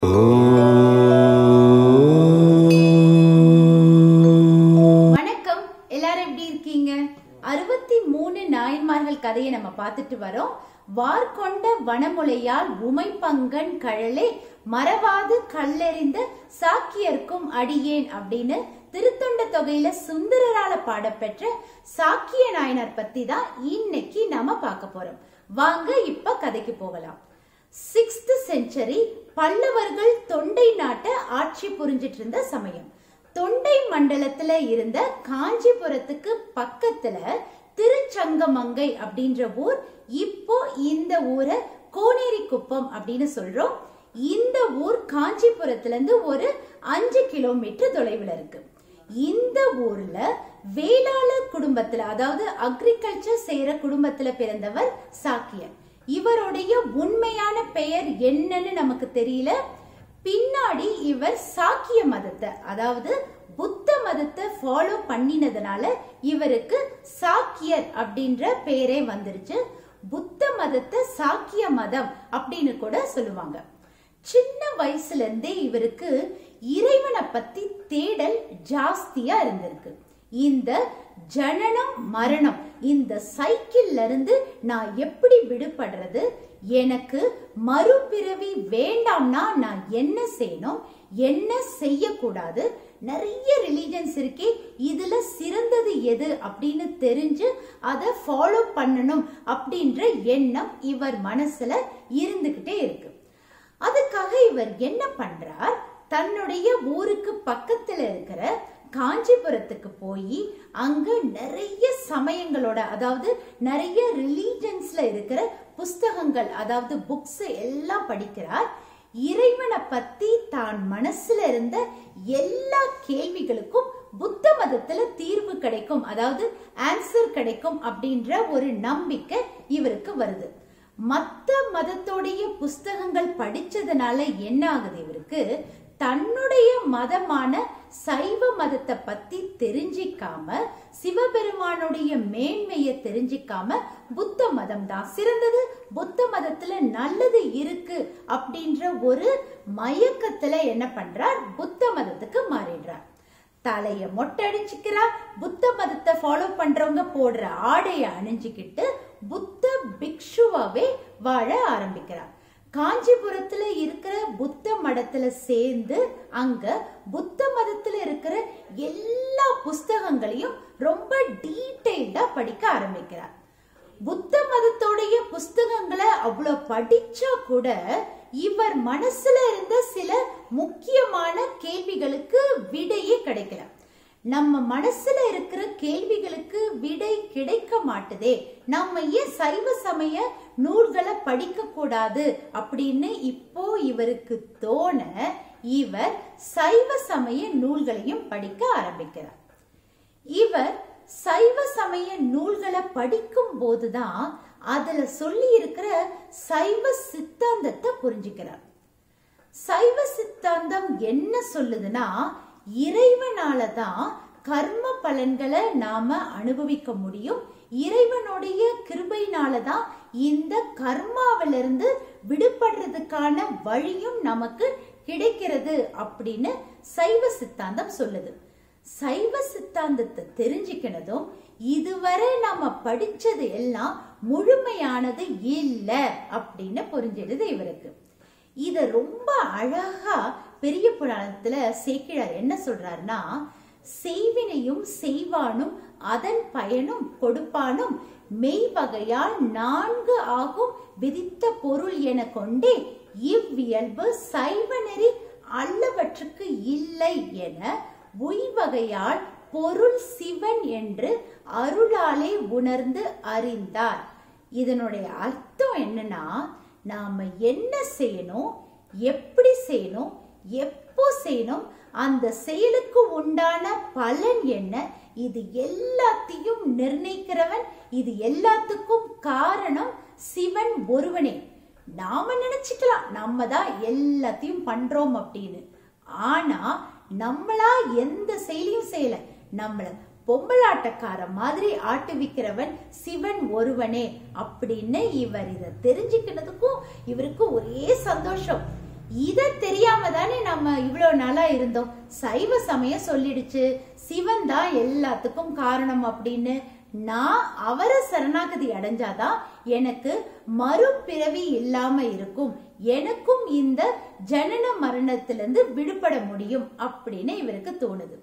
வணக்கம் எல்லாரும் எப்படி இருக்கீங்க அறுபத்தி மூணு நாயன்மார்கள் கதையை நம்ம பார்த்துட்டு வரோம் வார்கொண்ட வனமுலையால் உமைப்பங்கன் கழலே மறவாது கல்லெறிந்த சாக்கியர்க்கும் அடியேன் அப்படின்னு திருத்தொண்ட தொகையில சுந்தரரால பாடப்பெற்ற சாக்கிய நாயனார் பத்தி தான் இன்னைக்கு நாம பார்க்க போறோம் வாங்க இப்ப கதைக்கு போகலாம் சிக்ஸ்த் செஞ்சுரி பல்லவர்கள் தொண்டை நாட்டை ஆட்சி புரிஞ்சிட்டு இருந்த சமயம் தொண்டை மண்டலத்துல இருந்த காஞ்சிபுரத்துக்கு பக்கத்துல திருச்சங்கமங்கை அப்படின்ற ஊர் இப்போ இந்த ஊரை கோனேரி குப்பம் அப்படின்னு சொல்றோம் இந்த ஊர் காஞ்சிபுரத்துல இருந்து ஒரு அஞ்சு கிலோமீட்டர் தொலைவில் இருக்கு இந்த ஊர்ல வேளாளர் குடும்பத்துல அதாவது அக்ரிகல்ச்சர் செய்யற குடும்பத்துல பிறந்தவர் சாக்கியர் இவருடைய உண்மையான பெயர் என்னன்னு நமக்கு தெரியல பின்னாடி இவர் சாக்கிய மதத்தை அதாவது புத்த மதத்தை ஃபாலோ பண்ணினதுனால இவருக்கு சாக்கியர் அப்படின்ற பெயரே வந்துருச்சு புத்த மதத்தை சாக்கிய மதம் அப்படின்னு கூட சொல்லுவாங்க சின்ன வயசுல இருந்தே இவருக்கு இறைவனை பத்தி தேடல் ஜாஸ்தியா இருந்திருக்கு இந்த ஜனனம் மரணம் இந்த சைக்கிள்ல இருந்து நான் எப்படி விடுபடுறது எனக்கு மறுபிறவி வேண்டாம்னா நான் என்ன செய்யணும் என்ன செய்யக்கூடாது நிறைய ரிலீஜன்ஸ் இருக்கே இதுல சிறந்தது எது அப்படின்னு தெரிஞ்சு அதை ஃபாலோ பண்ணணும் அப்படின்ற எண்ணம் இவர் மனசுல இருந்துகிட்டே இருக்கு அதுக்காக இவர் என்ன பண்றார் தன்னுடைய ஊருக்கு பக்கத்துல இருக்கிற காஞ்சிபுரத்துக்கு போய் அங்க நிறைய சமயங்களோட அதாவது நிறைய ரிலீஜன்ஸ்ல இருக்கிற புஸ்தகங்கள் அதாவது புக்ஸ் எல்லாம் படிக்கிறார் இறைவனை பத்தி தான் மனசுல இருந்த எல்லா கேள்விகளுக்கும் புத்த மதத்துல தீர்வு கிடைக்கும் அதாவது ஆன்சர் கிடைக்கும் அப்படின்ற ஒரு நம்பிக்கை இவருக்கு வருது மத்த மதத்தோடைய புஸ்தகங்கள் படிச்சதுனால என்ன ஆகுது இவருக்கு தன்னுடைய மதமான சைவ மதத்தை பத்தி தெரிஞ்சிக்காம சிவபெருமானுடைய மேன்மையை தெரிஞ்சிக்காம புத்த மதம் தான் சிறந்தது புத்த மதத்துல நல்லது இருக்கு அப்படின்ற ஒரு மயக்கத்துல என்ன பண்றார் புத்த மதத்துக்கு மாறிடுறார் தலைய மொட்டடிச்சுக்கிறார் புத்த மதத்தை ஃபாலோ பண்றவங்க போடுற ஆடைய அணிஞ்சுக்கிட்டு புத்த பிக்ஷுவாவே வாழ ஆரம்பிக்கிறார் காஞ்சிபுரத்துல இருக்கிற புத்த மடத்துல சேர்ந்து அங்க புத்த மதத்துல இருக்கிற எல்லா புஸ்தகங்களையும் ரொம்ப டீடைல்டா படிக்க ஆரம்பிக்கிறார் புத்த மதத்தோடைய புஸ்தகங்களை அவ்வளவு படிச்சா கூட இவர் மனசுல இருந்த சில முக்கியமான கேள்விகளுக்கு விடையே கிடைக்கல நம்ம மனசுல இருக்கிற கேள்விகளுக்கு விடை கிடைக்க மாட்டுதே நம்ம ஏன் சைவ சமய நூல்களை படிக்க கூடாது அப்படின்னு இப்போ இவருக்கு தோண இவர் சைவ சமய நூல்களையும் படிக்க ஆரம்பிக்கிறார் இவர் சைவ சமய நூல்களை படிக்கும் போதுதான் அதுல சொல்லி இருக்கிற சைவ சித்தாந்தத்தை புரிஞ்சுக்கிறார் சைவ சித்தாந்தம் என்ன சொல்லுதுன்னா இறைவனால தான் கர்ம பலன்களை நாம அனுபவிக்க முடியும் இறைவனுடைய கிருபையினால தான் இந்த கர்மாவிலிருந்து விடுபடுறதுக்கான வழியும் நமக்கு கிடைக்கிறது அப்படின்னு சைவ சித்தாந்தம் சொல்லுது சைவ சித்தாந்தத்தை தெரிஞ்சுக்கினதும் இதுவரை நாம படிச்சது எல்லாம் முழுமையானது இல்ல அப்படின்னு புரிஞ்சிடுது இவருக்கு இத ரொம்ப அழகா பெரிய புராணத்துல சேக்கிழார் என்ன சொல்றாருன்னா செய்வினையும் செய்வானும் அதன் பயனும் கொடுப்பானும் மெய்வகையால் நான்கு ஆகும் விதித்த பொருள் என கொண்டே இவ்வியல்பு சைவ நெறி அல்லவற்றுக்கு இல்லை என உய்வகையால் பொருள் சிவன் என்று அருளாலே உணர்ந்து அறிந்தார் இதனுடைய அர்த்தம் என்னன்னா நாம என்ன செய்யணும் எப்படி செய்யணும் எப்போ செய்யணும் அந்த செயலுக்கு உண்டான பலன் என்ன இது எல்லாத்தையும் நிர்ணயிக்கிறவன் இது எல்லாத்துக்கும் காரணம் சிவன் ஒருவனே நாம நினைச்சுக்கலாம் நம்ம தான் எல்லாத்தையும் பண்றோம் அப்படின்னு ஆனா நம்மளா எந்த செயலையும் செய்யல நம்மள பொம்பளாட்டக்கார மாதிரி ஆட்டுவிக்கிறவன் சிவன் ஒருவனே அப்படின்னு இவர் இத தெரிஞ்சுக்கினதுக்கும் இவருக்கு ஒரே சந்தோஷம் இத தெரியாம தானே நம்ம இவ்வளவு நாளா இருந்தோம் சைவ சமயம் சொல்லிடுச்சு சிவன் தான் எல்லாத்துக்கும் காரணம் அப்படின்னு நான் அவர சரணாகதி அடைஞ்சாதான் எனக்கு மறுபிறவி இல்லாம இருக்கும் எனக்கும் இந்த ஜனன மரணத்திலிருந்து விடுபட முடியும் அப்படின்னு இவருக்கு தோணுது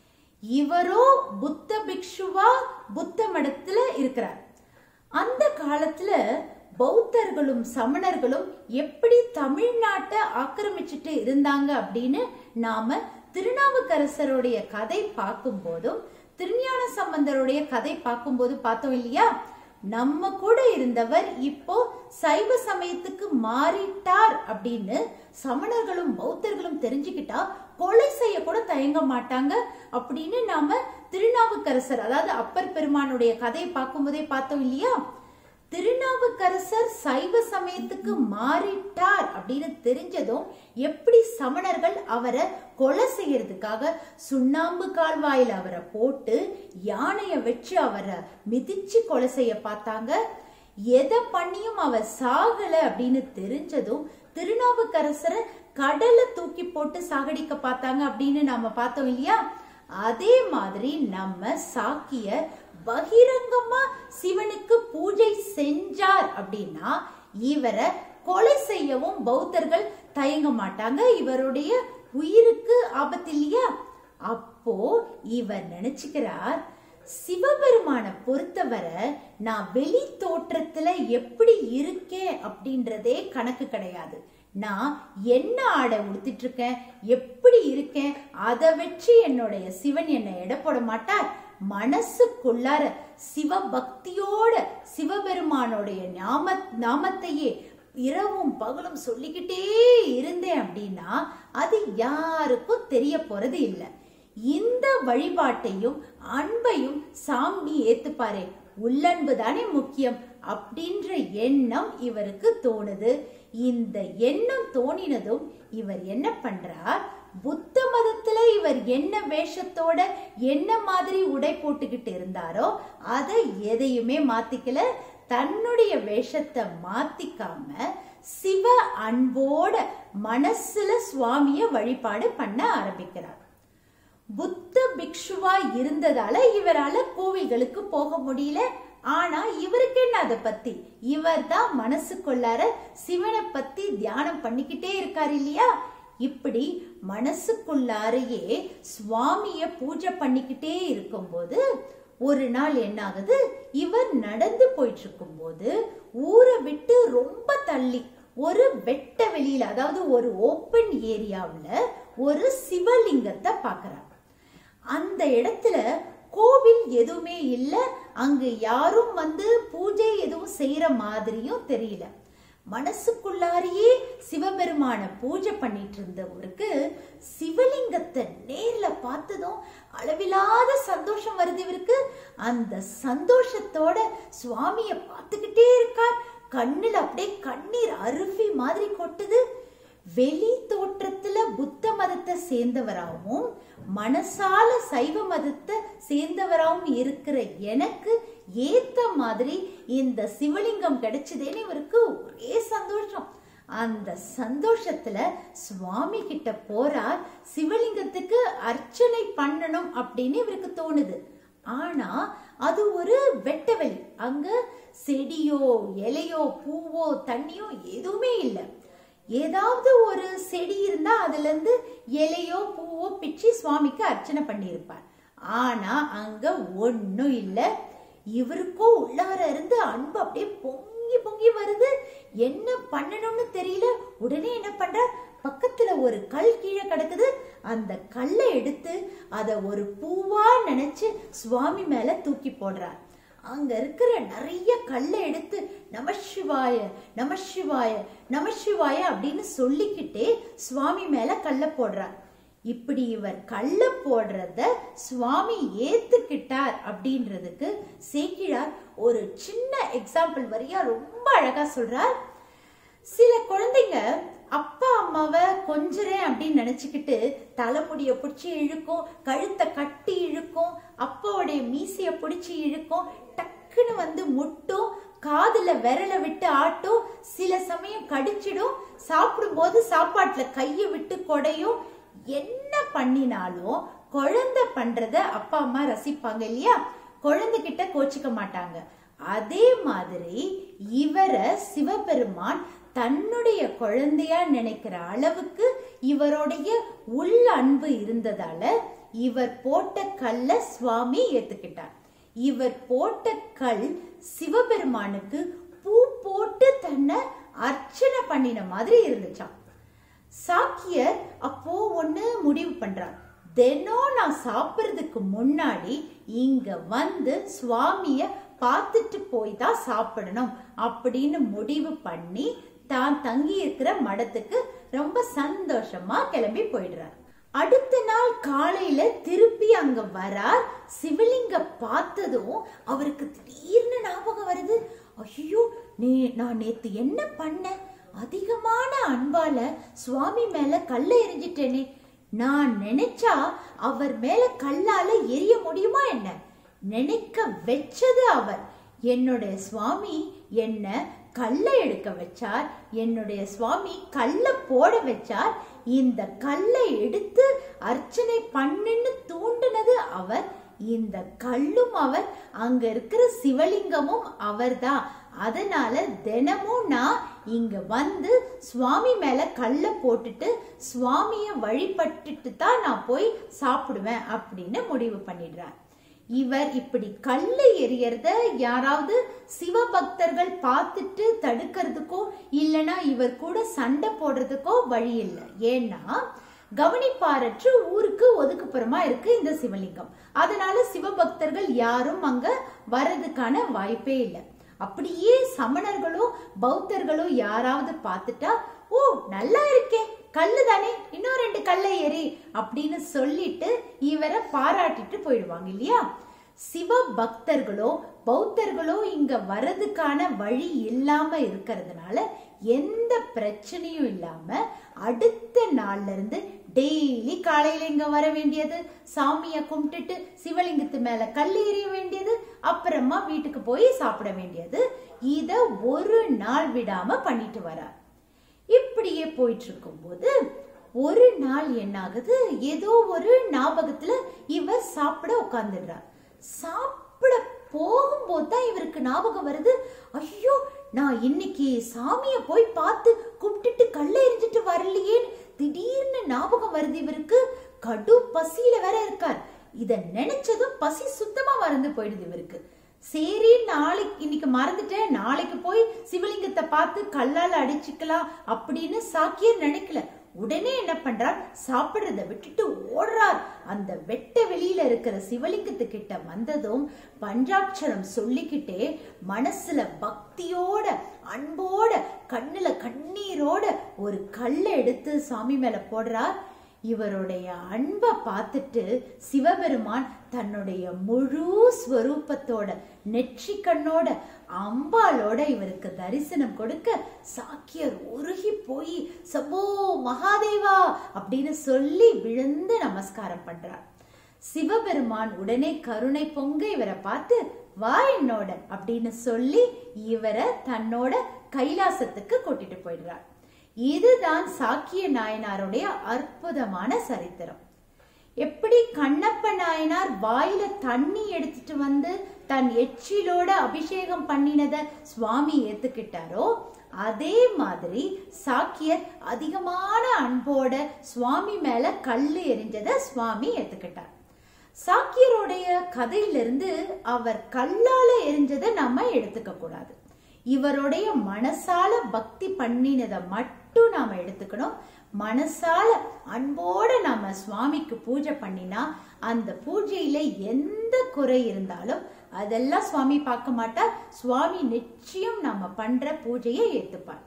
இவரோ புத்த பிக்ஷுவா புத்த மடத்துல இருக்கிறார் அந்த காலத்துல பௌத்தர்களும் சமணர்களும் எப்படி தமிழ்நாட்டை ஆக்கிரமிச்சிட்டு இருந்தாங்க அப்படின்னு நாம திருநாவுக்கரசருடைய கதை பார்க்கும் போதும் திருஞான சம்பந்தருடைய கதை பார்க்கும்போது பார்த்தோம் இல்லையா நம்ம கூட இருந்தவர் இப்போ சைவ சமயத்துக்கு மாறிட்டார் அப்படின்னு சமணர்களும் பௌத்தர்களும் தெரிஞ்சுக்கிட்டா கொலை செய்ய கூட தயங்க மாட்டாங்க அப்படின்னு நாம திருநாவுக்கரசர் அதாவது அப்பர் பெருமானுடைய கதையை பார்க்கும்போதே பார்த்தோம் இல்லையா திருநாவுக்கரசர் சைவ சமயத்துக்கு மாறிட்டார் அப்படின்னு தெரிஞ்சதும் எப்படி சமணர்கள் அவரை கொலை செய்யறதுக்காக சுண்ணாம்பு கால்வாயில அவரை போட்டு யானைய வச்சு அவரை மிதிச்சு கொலை செய்ய பார்த்தாங்க எதை பண்ணியும் அவர் சாகல அப்படின்னு தெரிஞ்சதும் திருநாவுக்கரசரை கடல்ல தூக்கி போட்டு சாகடிக்க பார்த்தாங்க அப்படின்னு நாம பார்த்தோம் இல்லையா அதே மாதிரி நம்ம சாக்கிய பகிரங்கமா சிவனுக்கு பூஜை செஞ்சார் அப்படின்னா இவரை கொலை செய்யவும் பௌத்தர்கள் தயங்க மாட்டாங்க இவருடைய உயிருக்கு ஆபத்து இல்லையா அப்போ இவர் நினைச்சுக்கிறார் சிவபெருமான பொறுத்தவரை நான் வெளி தோற்றத்துல எப்படி இருக்கேன் அப்படின்றதே கணக்கு கிடையாது நான் என்ன ஆடை உடுத்திட்டு இருக்கேன் எப்படி இருக்கேன் அதை வச்சு என்னுடைய சிவன் என்னை எடை போட மாட்டார் மனசுக்குள்ளார சிவபக்தியோட சிவபெருமானுடைய நாம நாமத்தையே இரவும் பகலும் சொல்லிக்கிட்டே இருந்தேன் அப்படின்னா அது யாருக்கும் தெரிய போறது இல்லை இந்த வழிபாட்டையும் அன்பையும் சாமி ஏத்துப்பாரு உள்ளன்பு தானே முக்கியம் அப்படின்ற எண்ணம் இவருக்கு தோணுது இந்த எண்ணம் தோணினதும் இவர் என்ன பண்றார் புத்த மதத்துல இவர் என்ன வேஷத்தோட என்ன மாதிரி உடை போட்டுக்கிட்டு இருந்தாரோ அதை எதையுமே மாத்திக்கல தன்னுடைய வேஷத்தை மாத்திக்காம சிவ அன்போட மனசுல சுவாமிய வழிபாடு பண்ண ஆரம்பிக்கிறார் புத்த பிக்ஷுவா இருந்ததால இவரால கோவில்களுக்கு போக முடியல ஆனா இவருக்கு என்ன அதை பத்தி இவர் தான் மனசுக்குள்ளார சிவனை பத்தி தியானம் பண்ணிக்கிட்டே இருக்காரு இல்லையா இப்படி மனசுக்குள்ளாரையே சுவாமிய பூஜை பண்ணிக்கிட்டே இருக்கும்போது ஒரு நாள் என்ன ஆகுது இவர் நடந்து போயிட்டு இருக்கும்போது ஊரை விட்டு ரொம்ப தள்ளி ஒரு வெட்ட வெளியில அதாவது ஒரு ஓப்பன் ஏரியாவுல ஒரு சிவலிங்கத்தை பார்க்கறார் அந்த இடத்துல கோவில் எதுவுமே இல்ல அங்க யாரும் வந்து பூஜை எதுவும் செய்யற மாதிரியும் தெரியல மனசுக்குள்ளாரியே சிவபெருமான பூஜை பண்ணிட்டு இருந்தவருக்கு சிவலிங்கத்தை நேர்ல பார்த்ததும் அளவில்லாத சந்தோஷம் வருது இவருக்கு அந்த சந்தோஷத்தோட சுவாமிய பார்த்துக்கிட்டே இருக்கார் கண்ணுல அப்படியே கண்ணீர் அருவி மாதிரி கொட்டுது வெளி தோற்றத்துல புத்த மதத்தை சேர்ந்தவராகவும் மனசால சைவ மதத்தை சேர்ந்தவராகவும் இருக்கிற எனக்கு ஏத்த மாதிரி இந்த சிவலிங்கம் கிடைச்சதேன்னு இவருக்கு ஒரே சந்தோஷம் அந்த சந்தோஷத்துல சுவாமி கிட்ட போறார் சிவலிங்கத்துக்கு அர்ச்சனை பண்ணணும் அப்படின்னு இவருக்கு தோணுது ஆனா அது ஒரு வெட்டவெளி அங்க செடியோ இலையோ பூவோ தண்ணியோ எதுவுமே இல்லை ஏதாவது ஒரு செடி இருந்தா அதுல இருந்து இலையோ பூவோ பிச்சு சுவாமிக்கு அர்ச்சனை பண்ணியிருப்பார் ஆனா அங்க ஒண்ணும் இல்ல இவருக்கோ உள்ளார இருந்து அன்பு அப்படியே பொங்கி பொங்கி வருது என்ன பண்ணணும்னு தெரியல உடனே என்ன பண்ற பக்கத்துல ஒரு கல் கீழே கிடக்குது அந்த கல்லை எடுத்து அத ஒரு பூவா நினைச்சு சுவாமி மேல தூக்கி போடுறார் அங்க இருக்கிற நிறைய கல்லை எடுத்து நமசிவாய நமசிவாய நமசிவாய அப்படின்னு சொல்லிக்கிட்டே சுவாமி மேல கல்ல போடுறார் இப்படி இவர் கல்ல போடுறத சுவாமி ஏத்துக்கிட்டார் அப்படின்றதுக்கு சேக்கிழார் ஒரு சின்ன எக்ஸாம்பிள் வரியா ரொம்ப அழகா சொல்றார் சில குழந்தைங்க அப்பா அம்மாவை கொஞ்சறேன் அப்படின்னு நினைச்சுக்கிட்டு தலைமுடிய பிடிச்சி இழுக்கும் கழுத்தை கட்டி இழுக்கும் அப்பாவுடைய மீசைய பிடிச்சி இழுக்கும் டக்குன்னு வந்து முட்டும் காதுல விரல விட்டு ஆட்டும் சில சமயம் கடிச்சிடும் சாப்பிடும்போது சாப்பாட்டுல கையை விட்டு கொடையும் என்ன பண்ணினாலும் குழந்தை பண்றத அப்பா அம்மா ரசிப்பாங்க இல்லையா குழந்தைகிட்ட கோச்சிக்க மாட்டாங்க அதே மாதிரி இவரை சிவபெருமான் தன்னுடைய குழந்தையா நினைக்கிற அளவுக்கு இவருடைய உள் அன்பு இருந்ததால இவர் போட்ட கல்ல சுவாமி ஏத்துக்கிட்டார் இவர் போட்ட கல் சிவபெருமானுக்கு பூ போட்டு தன்னை அர்ச்சனை பண்ணின மாதிரி இருந்துச்சாம் சாக்கியர் அப்போ ஒண்ணு முடிவு பண்றார் தினம் நான் சாப்பிடுறதுக்கு முன்னாடி இங்க வந்து சுவாமிய பார்த்துட்டு போய் தான் சாப்பிடணும் அப்படின்னு முடிவு பண்ணி தான் தங்கி இருக்கிற மடத்துக்கு ரொம்ப சந்தோஷமா கிளம்பி போயிடுறார் அடுத்த நாள் காலையில திருப்பி அங்க வரார் சிவலிங்க பார்த்ததும் அவருக்கு திடீர்னு ஞாபகம் வருது ஐயோ நீ நான் நேத்து என்ன பண்ணேன் அதிகமான அன்பால சுவாமி மேல கல்ல எரிஞ்சிட்டேனே நான் நினைச்சா அவர் மேல கல்லால எரிய முடியுமா என்ன நினைக்க வச்சது அவர் என்னுடைய சுவாமி என்ன கல்லை எடுக்க வச்சார் என்னுடைய சுவாமி கல்லை போட வச்சார் இந்த கல்லை எடுத்து அர்ச்சனை பண்ணுன்னு தூண்டினது அவர் இந்த கல்லும் அவர் அங்க இருக்கிற சிவலிங்கமும் அவர்தான் அதனால தினமும் நான் இங்க வந்து சுவாமி மேல கல்ல போட்டுட்டு சுவாமிய வழிபட்டுட்டு தான் நான் போய் சாப்பிடுவேன் அப்படின்னு முடிவு பண்ணிடுறார் இவர் இப்படி கல்லு எரியறத யாராவது சிவபக்தர்கள் பார்த்துட்டு தடுக்கிறதுக்கோ இல்லனா இவர் கூட சண்டை போடுறதுக்கோ வழி இல்லை ஏன்னா கவனிப்பாரற்று ஊருக்கு ஒதுக்குப்புறமா இருக்கு இந்த சிவலிங்கம் அதனால சிவபக்தர்கள் யாரும் அங்க வர்றதுக்கான வாய்ப்பே இல்லை அப்படியே சமணர்களோ பௌத்தர்களோ யாராவது பார்த்துட்டா ஓ நல்லா இருக்கே கல்லு தானே இன்னும் ரெண்டு கல்லை எரி அப்படின்னு சொல்லிட்டு இவரை பாராட்டிட்டு போயிடுவாங்க இல்லையா சிவ பக்தர்களோ பௌத்தர்களோ இங்க வர்றதுக்கான வழி இல்லாம இருக்கிறதுனால எந்த பிரச்சனையும் இல்லாம அடுத்த நாள்ல இருந்து டெய்லி காலையில இங்க வர வேண்டியது சாமிய கும்பிட்டுட்டு சிவலிங்கத்து மேல கல் எறிய வேண்டியது அப்புறமா வீட்டுக்கு போய் சாப்பிட வேண்டியது இத ஒரு நாள் விடாம பண்ணிட்டு வரார் இப்படியே போயிட்டு இருக்கும்போது ஒரு நாள் என்ன ஆகுது ஏதோ ஒரு ஞாபகத்துல இவர் சாப்பிட உட்கார்ந்துடுறார் சாப்பிட போகும்போது தான் இவருக்கு ஞாபகம் வருது ஐயோ நான் இன்னைக்கு சாமிய போய் பார்த்து கும்பிட்டுட்டு கல்ல எரிஞ்சிட்டு வரலையேன்னு திடீர்னு ஞாபகம் வருது இவருக்கு கடும் பசியில வேற இருக்கார் இத நினைச்சதும் பசி சுத்தமா மறந்து போயிடுது இவருக்கு சரி நாளைக்கு இன்னைக்கு மறந்துட்டேன் நாளைக்கு போய் சிவலிங்கத்தை பார்த்து கல்லால அடிச்சுக்கலாம் அப்படின்னு சாக்கியர் நினைக்கல உடனே என்ன பண்றார் சாப்பிடுறத விட்டுட்டு ஓடுறார் அந்த வெட்ட வெளியில இருக்கிற சிவலிங்கத்து கிட்ட வந்ததும் பஞ்சாட்சரம் சொல்லிக்கிட்டே மனசுல பக்தியோட அன்போட கண்ணுல கண்ணீரோட ஒரு கல்லை எடுத்து சாமி மேல போடுறார் இவருடைய அன்பை பார்த்துட்டு சிவபெருமான் தன்னுடைய முழு ஸ்வரூபத்தோட நெற்றி கண்ணோட அம்பாலோட இவருக்கு தரிசனம் கொடுக்க சாக்கியர் உருகி போய் சபோ மகாதேவா அப்படின்னு சொல்லி விழுந்து நமஸ்காரம் பண்றார் சிவபெருமான் உடனே கருணை பொங்க இவரை பார்த்து வா என்னோட அப்படின்னு சொல்லி இவரை தன்னோட கைலாசத்துக்கு கூட்டிட்டு போயிடுறார் இதுதான் சாக்கிய நாயனாருடைய அற்புதமான சரித்திரம் எப்படி கண்ணப்ப நாயனார் வாயில தண்ணி எடுத்துட்டு வந்து தன் எச்சிலோட அபிஷேகம் பண்ணினத சுவாமி ஏத்துக்கிட்டாரோ அதே மாதிரி சாக்கியர் அதிகமான அன்போட சுவாமி மேல கல்லு எரிஞ்சத சுவாமி ஏத்துக்கிட்டார் சாக்கியருடைய கதையிலிருந்து அவர் கல்லால எரிஞ்சதை நம்ம எடுத்துக்க கூடாது இவருடைய மனசால பக்தி பண்ணினதை மட்டும் நாம எடுத்துக்கணும் மனசால அன்போட நாம சுவாமிக்கு பூஜை பண்ணினா அந்த பூஜையில எந்த குறை இருந்தாலும் அதெல்லாம் சுவாமி பார்க்க மாட்டார் சுவாமி நிச்சயம் நாம பண்ற பூஜையை ஏத்துப்பார்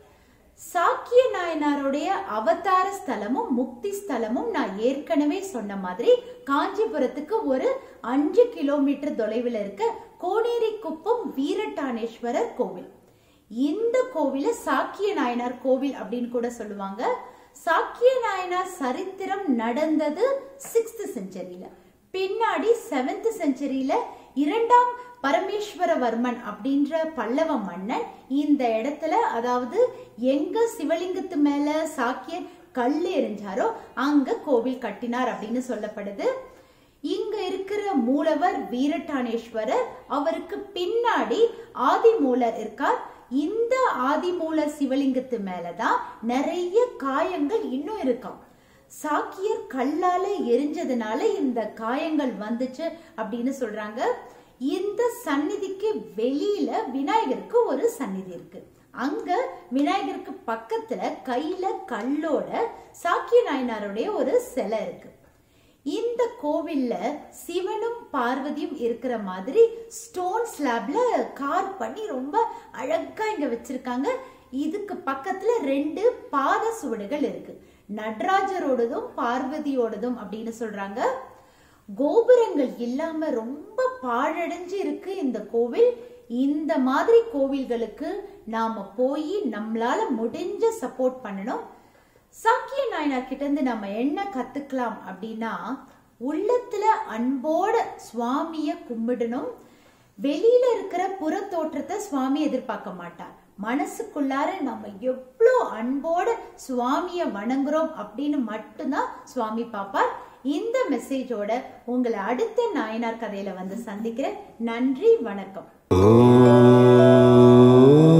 சாக்கிய நாயனாருடைய அவதார ஸ்தலமும் முக்தி ஸ்தலமும் நான் ஏற்கனவே சொன்ன மாதிரி காஞ்சிபுரத்துக்கு ஒரு அஞ்சு கிலோமீட்டர் தொலைவில் இருக்க கோனேரி குப்பம் வீரட்டானேஸ்வரர் கோவில் இந்த கோவில சாக்கிய நாயனார் கோவில் அப்படின்னு கூட சொல்லுவாங்க சாக்கிய நாயனார் சரித்திரம் நடந்தது சிக்ஸ்த் செஞ்சுரியில பின்னாடி செவன்த் செஞ்சுரியில இரண்டாம் பரமேஸ்வரவர்மன் அப்படின்ற பல்லவ மன்னன் இந்த இடத்துல அதாவது எங்க சிவலிங்கத்து மேல சாக்கியர் கல் எறிஞ்சாரோ அங்க கோவில் கட்டினார் அப்படின்னு சொல்லப்படுது இங்க இருக்கிற மூலவர் வீரட்டானேஸ்வரர் அவருக்கு பின்னாடி ஆதிமூலர் இருக்கார் இந்த ஆதிமூலர் சிவலிங்கத்து மேலதான் நிறைய காயங்கள் இன்னும் இருக்காம் சாக்கியர் கல்லால எரிஞ்சதுனால இந்த காயங்கள் வந்துச்சு அப்படின்னு சொல்றாங்க இந்த சந்நிதிக்கு வெளியில விநாயகருக்கு ஒரு சந்நிதி இருக்கு அங்க விநாயகருக்கு பக்கத்துல கையில கல்லோட சாக்கிய நாயனாருடைய ஒரு சிலை இருக்கு இந்த கோவில்ல சிவனும் பார்வதியும் இருக்கிற மாதிரி ஸ்டோன் ஸ்லாப்ல கார் பண்ணி ரொம்ப அழகா இங்க வச்சிருக்காங்க இதுக்கு பக்கத்துல ரெண்டு பாத சுவடுகள் இருக்கு நடராஜரோடதும் பார்வதியோடதும் அப்படின்னு சொல்றாங்க கோபுரங்கள் இல்லாம ரொம்ப பாழடைஞ்சு இருக்கு இந்த கோவில் இந்த மாதிரி கோவில்களுக்கு நாம போய் நம்மளால முடிஞ்ச சப்போர்ட் பண்ணணும் சாக்கிய நாயனார் கிட்ட இருந்து நம்ம என்ன கத்துக்கலாம் அப்படின்னா உள்ளத்துல அன்போட சுவாமிய கும்பிடணும் வெளியில இருக்கிற புற தோற்றத்தை சுவாமி எதிர்பார்க்க மாட்டார் மனசுக்குள்ளார நம்ம எவ்வளோ அன்போட சுவாமிய வணங்குறோம் அப்படின்னு மட்டும்தான் சுவாமி பாப்பார் இந்த மெசேஜோட உங்களை அடுத்த நாயனார் கதையில வந்து சந்திக்கிறேன் நன்றி வணக்கம் ஓ